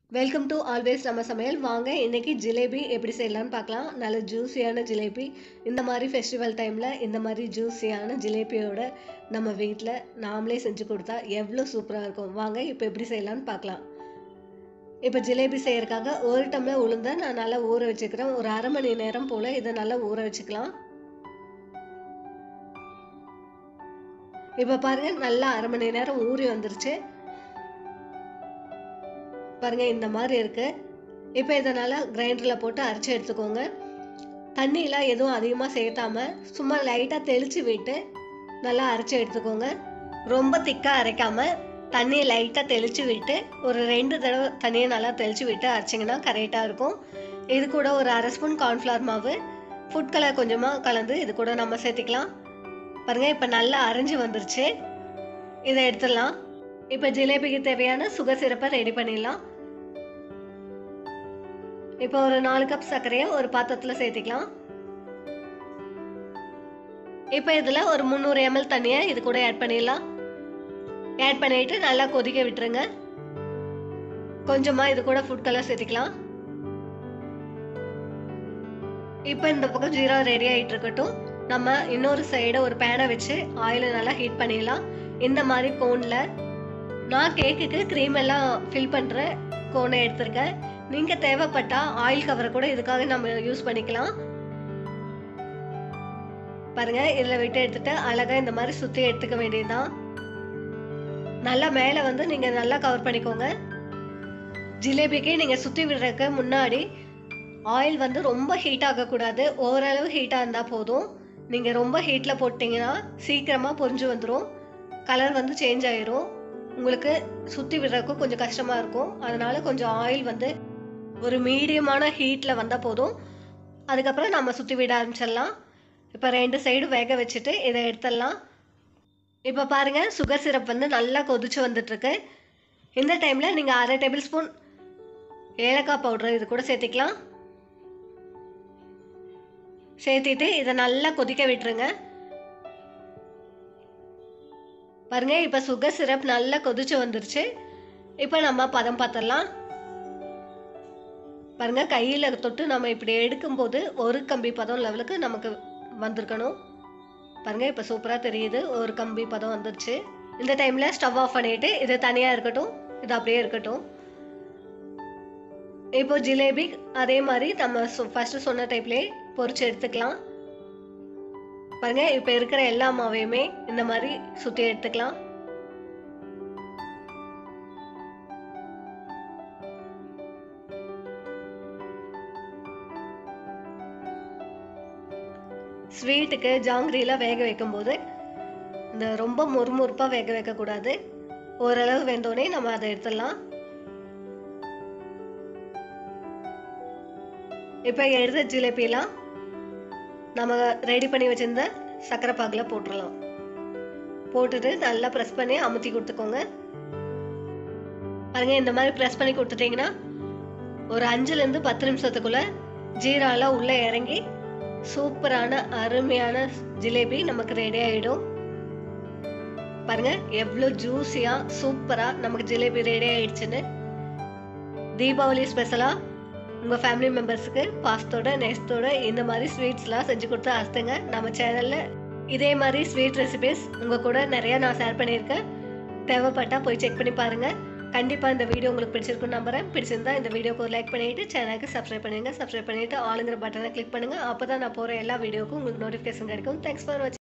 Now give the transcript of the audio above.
welcome to always நம்ம சமையல் வாங்க இன்னைக்கு ஜிலேபி எப்படி செய்யலாம்னு பார்க்கலாம் நல்ல ஜூஸியான ஜிலேபி இந்த மாதிரி ஃபெஸ்டிவல் டைமில் இந்த மாதிரி ஜூஸியான ஜிலேபியோட நம்ம வீட்டில் நாமளே செஞ்சு கொடுத்தா எவ்வளோ சூப்பராக இருக்கும் வாங்க இப்போ எப்படி செய்யலாம்னு பார்க்கலாம் இப்போ ஜிலேபி செய்யறதுக்காக ஒரு டம்ளர் உளுந்த நான் நல்லா ஊற வச்சுக்கிறேன் ஒரு அரை மணி நேரம் போல் இதை நல்லா ஊற வச்சுக்கலாம் இப்போ பாருங்க நல்லா அரை மணி நேரம் ஊறி வந்துருச்சு பாருங்க இந்த மாதிரி இருக்கு இப்போ இதனால கிரைண்டரில் போட்டு அரைச்சி எடுத்துக்கோங்க தண்ணியெலாம் எதுவும் அதிகமாக சேர்த்தாம சும்மா லைட்டாக தெளித்து விட்டு நல்லா அரைச்சி எடுத்துக்கோங்க ரொம்ப திக்காக அரைக்காம தண்ணியை லைட்டாக தெளித்து விட்டு ஒரு ரெண்டு தடவை தண்ணியை நல்லா தெளித்து விட்டு அரைச்சிங்கன்னா கரெக்டாக இருக்கும் இது கூட ஒரு அரை ஸ்பூன் கார்ன்ஃப்ளவர் மாவு ஃபுட் கலர் கொஞ்சமாக கலந்து இது கூட நம்ம சேர்த்திக்கலாம் பாருங்கள் இப்போ நல்லா அரைஞ்சி வந்துருச்சு இதை எடுத்துடலாம் இப்போ ஜிலேபிக்கு தேவையான சுகர் சிரப்பை ரெடி பண்ணிடலாம் இப்போ ஒரு நாலு கப் சர்க்கரையை ஒரு பாத்திரத்தில் சேர்த்திக்கலாம் இப்போ இதில் ஒரு முந்நூறு எம்எல் தண்ணியை இது கூட ஆட் பண்ணிடலாம் ஆட் பண்ணிட்டு நல்லா கொதிக்க விட்டுருங்க கொஞ்சமாக இது கூட ஃபுட் கலர் சேர்த்திக்கலாம் இப்போ இந்த பக்கம் ஜீரா ரெடி ஆகிட்டு இருக்கட்டும் நம்ம இன்னொரு சைடு ஒரு பேனை வச்சு ஆயிலை நல்லா ஹீட் பண்ணிடலாம் இந்த மாதிரி கோனில் நான் கேக்குக்கு க்ரீம் எல்லாம் ஃபில் பண்ணுற கோனை எடுத்திருக்கேன் நீங்கள் தேவைப்பட்டா ஆயில் கவரை கூட இதுக்காக நம்ம யூஸ் பண்ணிக்கலாம் பாருங்க இதில் விட்டு எடுத்துட்டு அழகாக இந்த மாதிரி சுற்றி எடுத்துக்க வேண்டியதுதான் நல்லா மேலே வந்து நீங்கள் நல்லா கவர் பண்ணிக்கோங்க ஜிலேபிக்கு நீங்கள் சுற்றி விடுறதுக்கு முன்னாடி ஆயில் வந்து ரொம்ப ஹீட் ஆகக்கூடாது ஓரளவு ஹீட்டாக இருந்தால் போதும் நீங்கள் ரொம்ப ஹீட்டில் போட்டிங்கன்னா சீக்கிரமாக பொரிஞ்சு வந்துடும் கலர் வந்து சேஞ்ச் ஆயிரும் உங்களுக்கு சுற்றி விடுறதுக்கும் கொஞ்சம் கஷ்டமாக இருக்கும் அதனால கொஞ்சம் ஆயில் வந்து ஒரு மீடியமான ஹீட்டில் வந்தால் போதும் அதுக்கப்புறம் நம்ம சுற்றி விட ஆரம்பிச்சிடலாம் இப்போ ரெண்டு சைடு வேக வச்சுட்டு இதை எடுத்துடலாம் இப்போ பாருங்கள் சுகர் சிரப் வந்து நல்லா கொதிச்சு வந்துட்டுருக்கு இந்த டைமில் நீங்கள் அரை டேபிள் ஸ்பூன் ஏலக்காய் பவுடர் இது கூட சேர்த்திக்கலாம் சேர்த்திட்டு இதை நல்லா கொதிக்க விட்டுருங்க பாருங்க இப்போ சுகர் சிரப் நல்லா கொதிச்சு வந்துருச்சு இப்போ நம்ம பதம் பார்த்துடலாம் பாருங்க கையில் தொட்டு நம்ம இப்படி எடுக்கும்போது ஒரு கம்பி பதம் லெவலுக்கு நமக்கு வந்திருக்கணும் பாருங்க இப்போ சூப்பராக தெரியுது ஒரு கம்பி பதம் வந்துருச்சு இந்த டைமில் ஸ்டவ் ஆஃப் பண்ணிட்டு இது தனியாக இருக்கட்டும் இது அப்படியே இருக்கட்டும் இப்போ ஜிலேபி அதே மாதிரி நம்ம ஃபர்ஸ்ட் சொன்ன டைப்லேயே பொரிச்சு எடுத்துக்கலாம் பாருங்க இப்போ இருக்கிற எல்லா மாவையுமே இந்த மாதிரி சுற்றி எடுத்துக்கலாம் ஸ்வீட்டுக்கு ஜாங்கிரியில் வேக வைக்கும்போது இந்த ரொம்ப முறுமுறுப்பாக வேக வைக்கக்கூடாது ஓரளவு வெந்தோடனே நம்ம அதை எடுத்துடலாம் இப்போ எடுத்த ஜிலேபிலாம் நம்ம ரெடி பண்ணி வச்சிருந்த சக்கரை பாகில் போட்டுடலாம் போட்டுட்டு நல்லா ப்ரெஸ் பண்ணி அமுத்தி கொடுத்துக்கோங்க பாருங்க இந்த மாதிரி ப்ரெஸ் பண்ணி கொடுத்துட்டீங்கன்னா ஒரு அஞ்சுலேருந்து பத்து நிமிஷத்துக்குள்ள ஜீராலாம் உள்ளே இறங்கி சூப்பரான அருமையான ஜிலேபி நமக்கு ரெடி ஆகிடும் பாருங்க எவ்வளோ ஜூஸியாக சூப்பராக நமக்கு ஜிலேபி ரெடி ஆயிடுச்சுன்னு தீபாவளி ஸ்பெஷலாக உங்கள் ஃபேமிலி மெம்பர்ஸுக்கு பாஸ்தோட நெக்ஸ்டோட இந்த மாதிரி ஸ்வீட்ஸ்லாம் செஞ்சு கொடுத்து அஸ்துங்க நம்ம சேனலில் இதே மாதிரி ஸ்வீட் ரெசிபிஸ் உங்கள் கூட நிறையா நான் ஷேர் பண்ணியிருக்கேன் தேவைப்பட்டால் போய் செக் பண்ணி பாருங்கள் கண்டிப்பாக இந்த வீடியோ உங்களுக்கு பிடிச்சிருக்குன்னு நம்புறேன் பிடிச்சிருந்தா இந்த வீடியோக்கு ஒரு லைக் பண்ணிவிட்டு சேனலுக்கு சப்ஸ்கிரைப் பண்ணுங்கள் சப்ஸ்கிரைப் பண்ணிவிட்டு ஆளுங்கிற பட்டனை கிளிக் பண்ணுங்கள் அப்போ தான் நான் போகிற எல்லா வீடியோக்கும் உங்களுக்கு நோட்டிஃபிகேஷன் கிடைக்கும் தேங்க்ஸ் ஃபார் வாட்சிங்